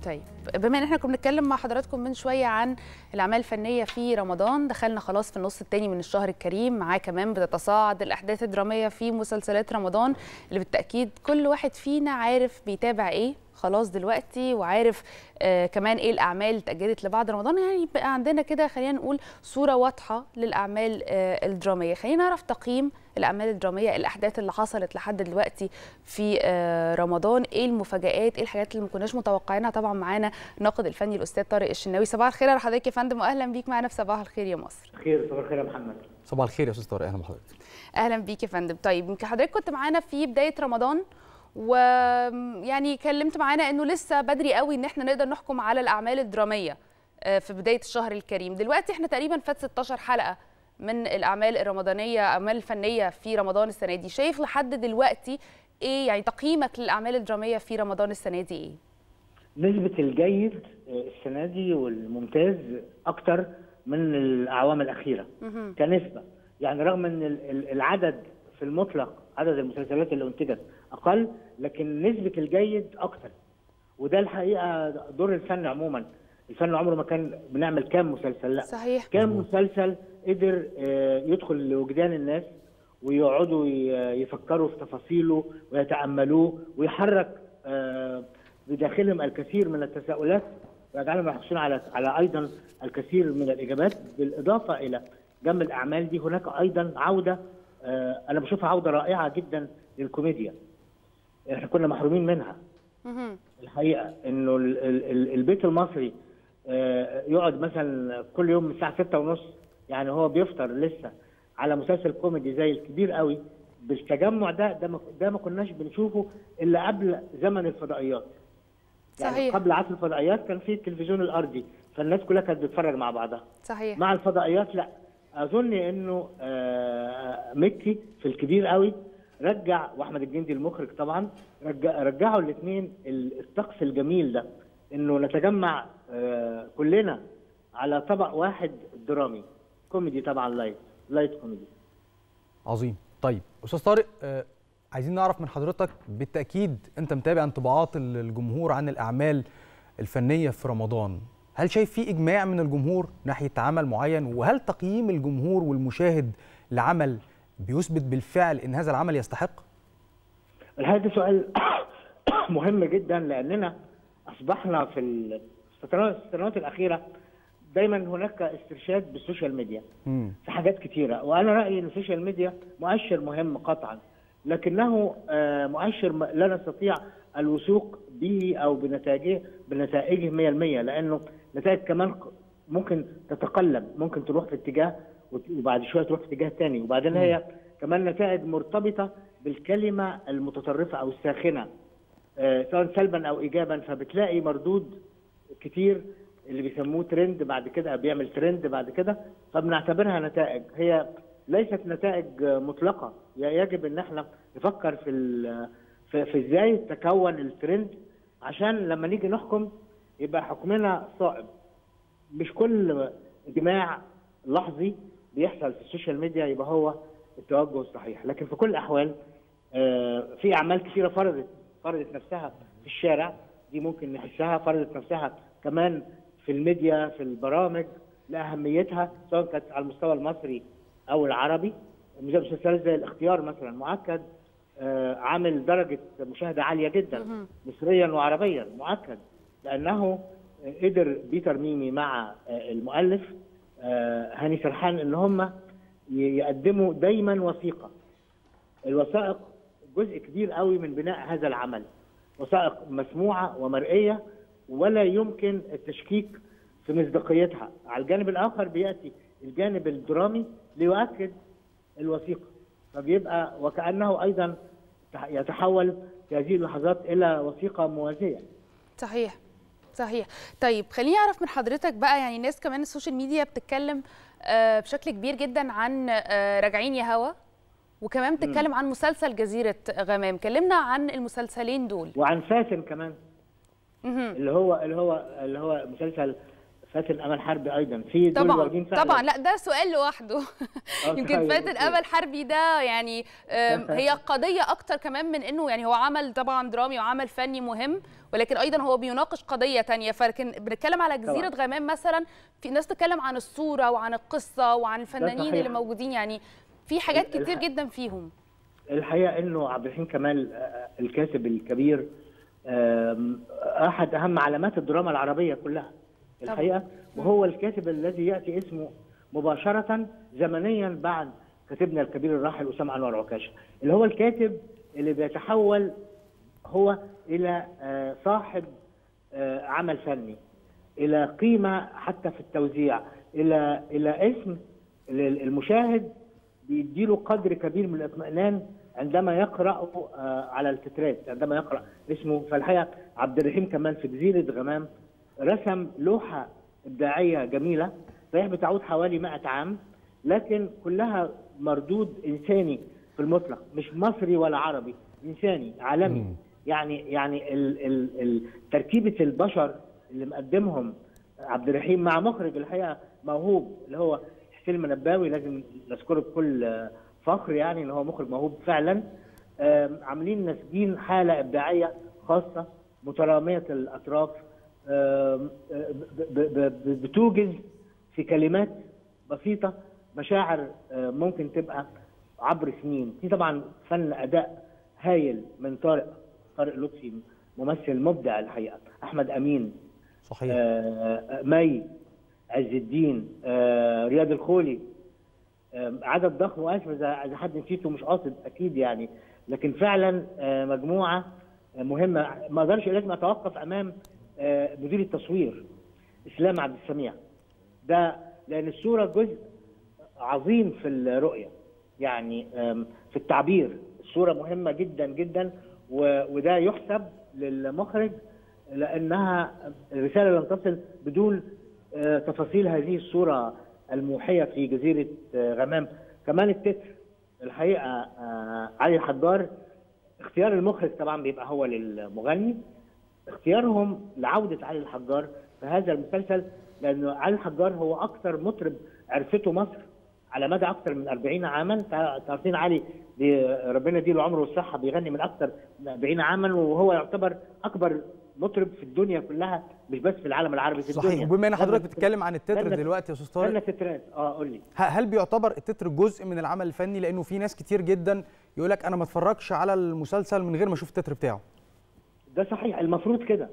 طيب بما ان احنا كنا بنتكلم مع حضراتكم من شويه عن الاعمال الفنيه في رمضان دخلنا خلاص في النص الثاني من الشهر الكريم معاه كمان بتتصاعد الاحداث الدراميه في مسلسلات رمضان اللي بالتاكيد كل واحد فينا عارف بيتابع ايه خلاص دلوقتي وعارف آه كمان ايه الاعمال اللي اتاجلت لبعد رمضان يعني بقى عندنا كده خلينا نقول صوره واضحه للاعمال آه الدراميه خلينا نعرف تقييم الاعمال الدراميه الاحداث اللي حصلت لحد دلوقتي في آه رمضان ايه المفاجات ايه الحاجات اللي ما كناش متوقعينها طبعا معانا الناقد الفني الاستاذ طارق الشناوي صباح الخير على حضرتك يا فندم واهلا بيك معانا في صباح الخير يا مصر خير صباح الخير يا محمد صباح الخير يا استاذ طارق اهلا بحضرتك اهلا بيك يا فندم طيب يمكن حضرتك كنت معانا في بدايه رمضان ويعني كلمت معانا انه لسه بدري قوي ان احنا نقدر نحكم على الاعمال الدراميه في بدايه الشهر الكريم دلوقتي احنا تقريبا فات 16 حلقه من الاعمال الرمضانيه اعمال الفنيه في رمضان السنه دي شايف لحد دلوقتي ايه يعني تقييمك للاعمال الدراميه في رمضان السنه دي ايه نسبة الجيد السنة دي والممتاز أكتر من الأعوام الأخيرة كنسبة يعني رغم أن العدد في المطلق عدد المسلسلات اللي أنتجت أقل لكن نسبة الجيد أكتر وده الحقيقة دور الفن عموما الفن عمره ما كان بنعمل كام مسلسل لا صحيح كام مسلسل قدر يدخل لوجدان الناس ويقعدوا يفكروا في تفاصيله ويتأملوه ويحرك بداخلهم الكثير من التساؤلات ويجعلهم يحصلون على على ايضا الكثير من الاجابات بالاضافه الى جنب الاعمال دي هناك ايضا عوده انا بشوفها عوده رائعه جدا للكوميديا احنا كنا محرومين منها الحقيقه انه البيت المصري يقعد مثلا كل يوم الساعه 6 ونص يعني هو بيفطر لسه على مسلسل كوميدي زي الكبير قوي بالتجمع ده ده ما, ده ما كناش بنشوفه الا قبل زمن الفضائيات يعني صحيح. قبل عصر الفضائيات كان في التلفزيون الارضي فالناس كلها كانت بتتفرج مع بعضها صحيح مع الفضائيات لا اظن انه مكي في الكبير قوي رجع واحمد الجندي المخرج طبعا رجع رجعوا الاثنين الطقس الجميل ده انه نتجمع كلنا على طبق واحد درامي كوميدي طبعا لايت لايت كوميدي عظيم طيب استاذ طارق آه عايزين نعرف من حضرتك بالتاكيد انت متابع انطباعات الجمهور عن الاعمال الفنيه في رمضان هل شايف في اجماع من الجمهور ناحيه عمل معين وهل تقييم الجمهور والمشاهد لعمل بيثبت بالفعل ان هذا العمل يستحق الحقيقه ده سؤال مهم جدا لاننا اصبحنا في السنوات الاخيره دايما هناك استرشاد بالسوشيال ميديا مم. في حاجات كثيره وانا رايي ان السوشيال ميديا مؤشر مهم قطعا لكنه مؤشر لا نستطيع الوثوق به او بنتائجه بنتائجه 100% لانه نتائج كمان ممكن تتقلب ممكن تروح في اتجاه وبعد شويه تروح في اتجاه ثاني وبعدين هي كمان نتائج مرتبطه بالكلمه المتطرفه او الساخنه سواء سلبا او ايجابا فبتلاقي مردود كتير اللي بيسموه ترند بعد كده بيعمل ترند بعد كده فبنعتبرها نتائج هي ليست نتائج مطلقه يجب ان احنا نفكر في في, في ازاي تكون الترند عشان لما نيجي نحكم يبقى حكمنا صائب مش كل اجماع لحظي بيحصل في السوشيال ميديا يبقى هو التوجه الصحيح لكن في كل الاحوال في اعمال كثيره فرضت فرضت نفسها في الشارع دي ممكن نحسها فرضت نفسها كمان في الميديا في البرامج لاهميتها سواء كانت على المستوى المصري او العربي مسلسلات زي الاختيار مثلا مؤكد آه عامل درجه مشاهده عاليه جدا مصريا وعربيا مؤكد لانه قدر بيتر ميمي مع آه المؤلف آه هاني سرحان ان هم يقدموا دايما وثيقه الوثائق جزء كبير قوي من بناء هذا العمل وثائق مسموعه ومرئيه ولا يمكن التشكيك في مصداقيتها على الجانب الاخر بياتي الجانب الدرامي ليؤكد الوثيقه فبيبقى وكانه ايضا يتحول في هذه اللحظات الى وثيقه موازيه صحيح صحيح طيب خليني اعرف من حضرتك بقى يعني الناس كمان السوشيال ميديا بتتكلم بشكل كبير جدا عن راجعين يا هوا وكمان بتتكلم عن مسلسل جزيره غمام كلمنا عن المسلسلين دول وعن فاتن كمان اللي هو اللي هو اللي هو مسلسل فاتن امل حربي ايضا في دول طبعا واخدين فعلا طبعا لا ده سؤال لوحده آه، يمكن طيب، فاتن أوكي. امل حربي ده يعني آم، هي قضيه اكتر كمان من انه يعني هو عمل طبعا درامي وعمل فني مهم ولكن ايضا هو بيناقش قضيه تانية فلكن بنتكلم على جزيره غمام مثلا في ناس تتكلم عن الصوره وعن القصه وعن الفنانين صحيح. اللي موجودين يعني في حاجات ال- كتير الح- جدا فيهم الحقيقه انه عبد الرحيم كمال آه، الكاتب الكبير آم، احد اهم علامات الدراما العربيه كلها الحقيقه وهو الكاتب الذي ياتي اسمه مباشره زمنيا بعد كاتبنا الكبير الراحل اسامه انور عكاشه اللي هو الكاتب اللي بيتحول هو الى آه، صاحب آه، عمل فني الى قيمه حتى في التوزيع الى الى اسم المشاهد بيديله قدر كبير من الاطمئنان عندما يقرا آه، على التترات عندما يقرا اسمه فالحقيقه عبد الرحيم كمال في جزيره غمام رسم لوحه ابداعيه جميله صحيح بتعود حوالي 100 عام لكن كلها مردود انساني في المطلق مش مصري ولا عربي انساني عالمي مم. يعني يعني ال ال ال تركيبه البشر اللي مقدمهم عبد الرحيم مع مخرج الحقيقه موهوب اللي هو حسين المنباوي لازم نذكره بكل آه، فخر يعني ان هو مخرج موهوب فعلا آم، عاملين ناسجين حاله ابداعيه خاصه متراميه الاطراف آم، آه، ب- ب- ب- بتوجز في كلمات بسيطه مشاعر آه، ممكن تبقى عبر سنين دي طبعا فن اداء هايل من طارق طارق لطفي ممثل مبدع الحقيقه احمد امين صحيح آه، مي عز الدين آه، رياض الخولي آه، عدد ضخم واسف اذا اذا حد نسيته مش قاصد اكيد يعني لكن فعلا آه، مجموعه مهمه ما اقدرش لازم اتوقف امام آه، مدير التصوير اسلام عبد السميع ده لان الصوره جزء عظيم في الرؤيه يعني آم، في التعبير الصوره مهمه جدا جدا و- وده يحسب للمخرج لانها الرساله لن تصل بدون آه، تفاصيل هذه الصوره الموحيه في جزيره آه، غمام كمان التتر الحقيقه آه، علي الحجار اختيار المخرج طبعا بيبقى هو للمغني اختيارهم لعوده علي الحجار في هذا المسلسل لانه علي الحجار هو اكثر مطرب عرفته مصر على مدى اكثر من 40 عاما تع- تعرفين علي بي- ربنا يديله عمره والصحه بيغني من اكثر من 40 عاما وهو يعتبر اكبر مطرب في الدنيا كلها مش بس في العالم العربي في الدنيا صحيح وبما ان حضرتك غنى- بتتكلم عن التتر غنى- دلوقتي يا استاذ غنى طارق تترات اه قول لي ه- هل بيعتبر التتر جزء من العمل الفني لانه في ناس كتير جدا يقول لك انا ما اتفرجش على المسلسل من غير ما اشوف التتر بتاعه ده صحيح المفروض كده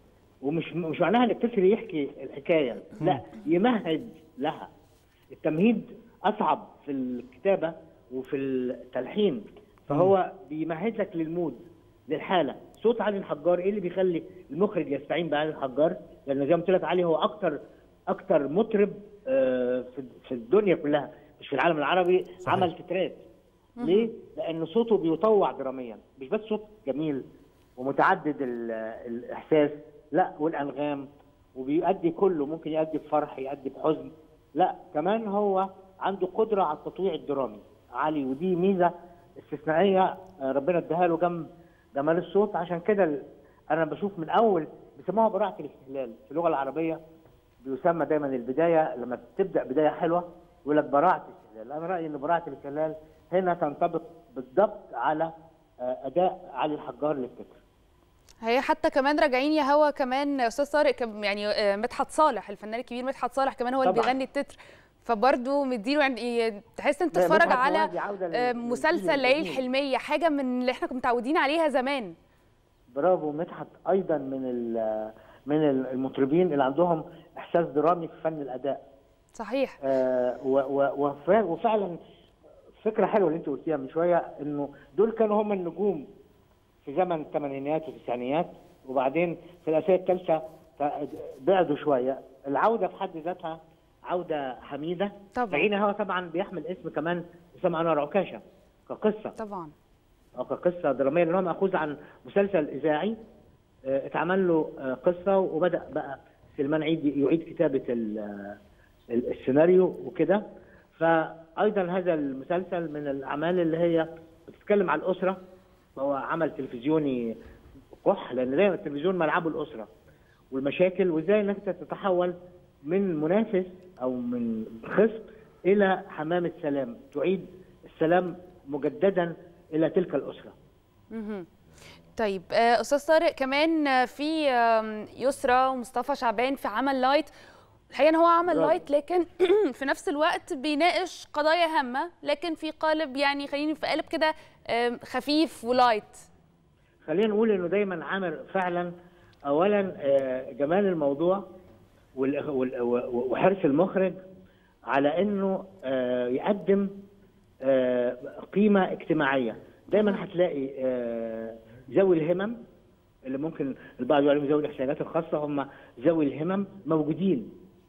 ومش مش معناها ان الطفل يحكي الحكايه لا يمهد لها التمهيد اصعب في الكتابه وفي التلحين فهو بيمهد لك للمود للحاله صوت علي الحجار ايه اللي بيخلي المخرج يستعين بعلي الحجار لان زي ما قلت لك علي هو اكتر اكتر مطرب آه، في في الدنيا كلها مش في العالم العربي صحيح. عمل تترات ليه؟ لأن صوته بيطوع دراميا مش بس صوت جميل ومتعدد ال- الإحساس لا والأنغام وبيؤدي كله ممكن يؤدي بفرح يؤدي بحزن لا كمان هو عنده قدرة على التطويع الدرامي عالي ودي ميزة استثنائية آه، ربنا اداها له جنب جمال الصوت عشان كده ال- أنا بشوف من أول بيسموها براعة الاستهلال في اللغة العربية بيسمى دايما البدايه لما تبدا بدايه حلوه يقول لك براعه الاستهلال، انا رايي ان براعه الاستهلال هنا تنطبق بالضبط على آه، اداء علي الحجار للتتر. هي حتى كمان راجعين يا هوا كمان استاذ طارق كم- يعني آه، مدحت صالح الفنان الكبير مدحت صالح كمان هو اللي طبعاً. بيغني التتر فبرضه مديله يعني تحس انت لا، تتفرج مدحت على هوادي عودة لل- آه، للجيل مسلسل ليالي القديم. الحلميه حاجه من اللي احنا كنا متعودين عليها زمان برافو مدحت ايضا من ال- من المطربين اللي عندهم احساس درامي في فن الاداء. صحيح آه، و- و- وف- وفعلا فكره حلوه اللي انت قلتيها من شويه انه دول كانوا هم النجوم في زمن الثمانينات والتسعينيات وبعدين في الاسئله الثالثه ت- بعدوا شويه العوده في حد ذاتها عوده حميده طبعاً. فعينا هو طبعا بيحمل اسم كمان اسامه انور عكاشه كقصه طبعا او كقصه دراميه لان هو ماخوذ عن مسلسل اذاعي آه، اتعمل له آه، قصه وبدا بقى سلمان عيد يعيد كتابه ال- ال- السيناريو وكده فايضا هذا المسلسل من الاعمال اللي هي بتتكلم عن الاسره وهو عمل تلفزيوني قح لان دايما التلفزيون ملعبه الاسره والمشاكل وازاي انك أنت تتحول من منافس او من خصم الى حمامه سلام تعيد السلام مجددا الى تلك الاسره مهم. طيب آه، استاذ طارق كمان آه، في آم، يسرى ومصطفى شعبان في عمل لايت الحقيقه ان هو عمل برافو. لايت لكن في نفس الوقت بيناقش قضايا هامه لكن في قالب يعني خليني في قالب كده آم، خفيف ولايت خلينا نقول انه دايما عامر فعلا اولا آه، جمال الموضوع وال- وال- وحرص المخرج على انه آه، يقدم آه، قيمه اجتماعيه دايما هتلاقي آه، ذوي الهمم اللي ممكن البعض يقول عليهم ذوي الاحتياجات الخاصه هم ذوي الهمم موجودين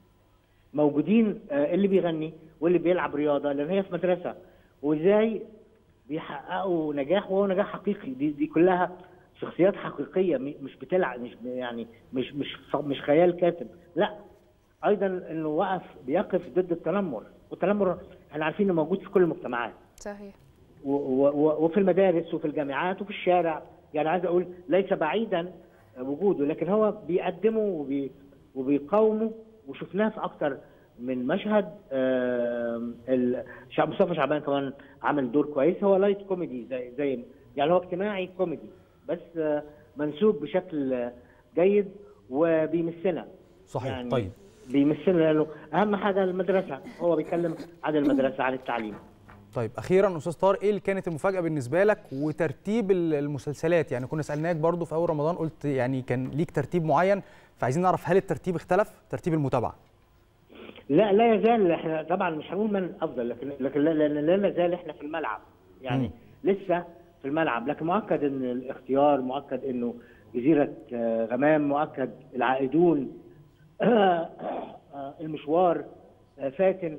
موجودين آه، اللي بيغني واللي بيلعب رياضه لان هي في مدرسه وازاي بيحققوا نجاح وهو نجاح حقيقي دي, دي كلها شخصيات حقيقيه م- مش بتلعب مش يعني مش مش مش خيال كاتب لا ايضا انه وقف بيقف ضد التنمر والتنمر احنا عارفين انه موجود في كل المجتمعات صحيح و- و- وفي المدارس وفي الجامعات وفي الشارع يعني عايز اقول ليس بعيدا وجوده لكن هو بيقدمه وبي وبيقاومه وشفناه في اكتر من مشهد آم، ال- شع- مصطفى شعبان كمان عمل دور كويس هو لايت كوميدي زي زي يعني هو اجتماعي كوميدي بس آه، منسوب بشكل آه، جيد وبيمسنا صحيح يعني طيب بيمثلنا لانه اهم حاجه المدرسه هو بيتكلم عن المدرسه عن التعليم طيب اخيرا استاذ طارق ايه اللي كانت المفاجاه بالنسبه لك وترتيب ال- المسلسلات يعني كنا سالناك برضو في اول رمضان قلت يعني كان ليك ترتيب معين فعايزين نعرف هل الترتيب اختلف ترتيب المتابعه لا لا يزال احنا طبعا مش هنقول من افضل لكن لكن لا, لا, لا, لا نزال احنا في الملعب يعني مم. لسه في الملعب لكن مؤكد ان الاختيار مؤكد انه جزيره آه، غمام مؤكد العائدون آه، آه، المشوار آه، فاتن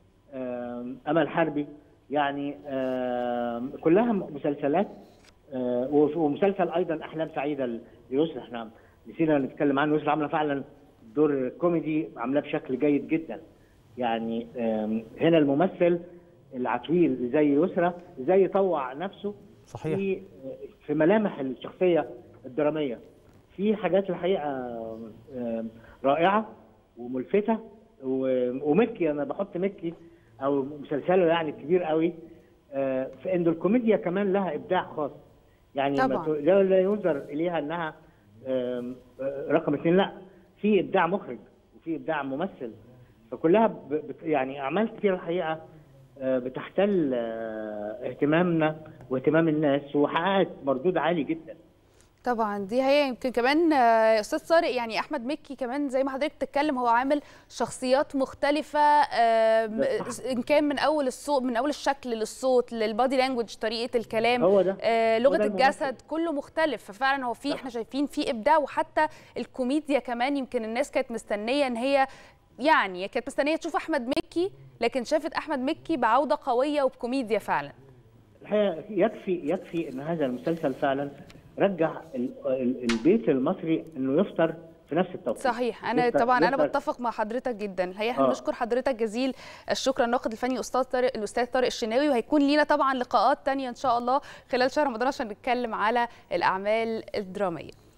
آه، امل حربي يعني آه، كلها مسلسلات آه، وف- ومسلسل ايضا احلام سعيده ليسرا احنا نسينا نتكلم عنه يسرا عامله فعلا دور كوميدي عاملاه بشكل جيد جدا يعني آم، هنا الممثل العتويل اللي زي يسرا ازاي يطوع نفسه صحيح في في ملامح الشخصيه الدراميه في حاجات الحقيقه آم، رائعه وملفته و- ومكي انا بحط مكي او مسلسله يعني كبير قوي آه، في ان الكوميديا كمان لها ابداع خاص يعني ما طبعاً. ت- لا لا ينظر اليها انها آم، آه، رقم اثنين لا في ابداع مخرج وفي ابداع ممثل فكلها ب- بت- يعني اعمال كتير الحقيقه آه، بتحتل آه، اهتمامنا واهتمام الناس وحققت مردود عالي جدا طبعا دي هي يمكن كمان آه، استاذ طارق يعني احمد مكي كمان زي ما حضرتك بتتكلم هو عامل شخصيات مختلفه آم، ده صح. ان كان من اول الصوت من اول الشكل للصوت للبادي لانجوج طريقه الكلام هو ده آه، لغه هو ده الممثل. الجسد كله مختلف ففعلا هو في صح. احنا شايفين في ابداع وحتى الكوميديا كمان يمكن الناس كانت مستنيه ان هي يعني كانت مستنيه تشوف احمد مكي لكن شافت احمد مكي بعوده قويه وبكوميديا فعلا الحقيقه يكفي يكفي ان هذا المسلسل فعلا رجع ال- ال- البيت المصري انه يفطر في نفس التوقيت صحيح انا يفطر- طبعا انا يفطر- بتفق مع حضرتك جدا الحقيقه احنا آه. بنشكر حضرتك جزيل الشكر الناقد الفني استاذ طارق الاستاذ طارق الشناوي وهيكون لينا طبعا لقاءات تانية ان شاء الله خلال شهر رمضان عشان نتكلم على الاعمال الدراميه